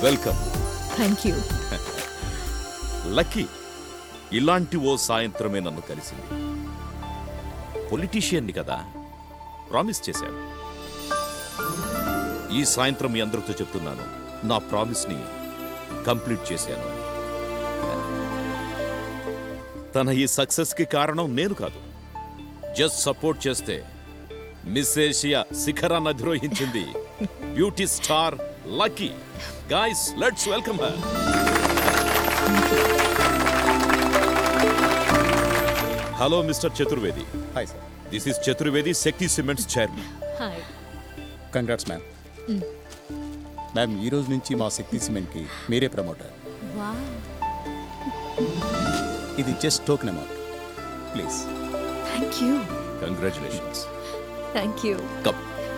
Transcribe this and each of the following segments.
Welcome thank you lucky ఇలాంటి ఓ సాయంత్రమే నన్ను కలిసింది పొలిటీషియన్ని కదా ప్రామిస్ చేశాను ఈ సాయంత్రం మీ అందరితో చెప్తున్నాను నా ప్రామిస్ని కంప్లీట్ చేశాను అని. తన ఈ సక్సెస్కి కారణం నేను కాదు జస్ట్ సపోర్ట్ చేస్తే మిస్ ఏషియా శిఖరాన్ని అధిరోహించింది beauty star lucky guys let's welcome her hello mister Chaturvedi hi sir this is Chaturvedi Shakti cements chairman hi congrats ma'am ma'am ఈ రోజు నుంచి మా శక్తి సిమెంట్కి మీరే ప్రమోటర్ వా ఇది just token amount please thank you congratulations thank you cup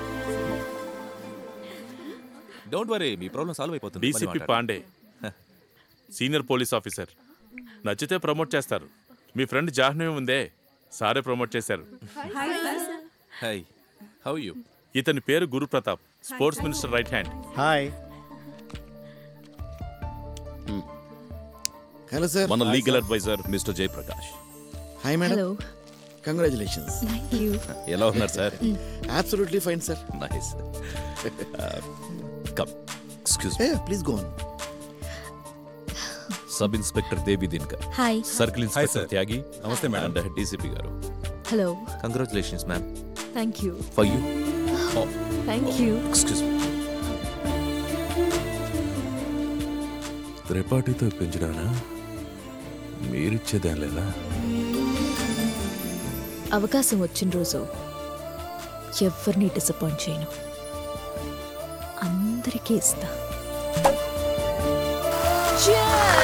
don't worry మీ problem solve అయిపోతుంది మళ్ళీ డీసీపీ మాట్లాడండి. పాండే సీనియర్ పోలీస్ ఆఫీసర్ నచ్చితే ప్రమోట్ చేస్తారు మీ ఫ్రెండ్ జాహ్నవి ఉందే సారే ప్రమోట్ చేశారు హాయ్ హౌ యూ ఇతని పేరు Guru Pratap sports minister right hand hi hello sir మన legal adviser mister Jayaprakash hi madam hello congratulations thank you ఎలా ఉన్నారు sir absolutely fine sir nice come excuse a please go on sub inspector Devi Dinakar hi circle inspector sir. Tyagi నమస్తే, madam. And DCP గారు hello congratulations ma'am thank you for you thank you excuse me త్రిపాఠితో పెంచడానా మీరిచ్చేదేం లేదా అవకాశం వచ్చిన రోజు ఎవరిని డిసప్పాయింట్ చేయను అందరికీ ఇస్తా Cheers!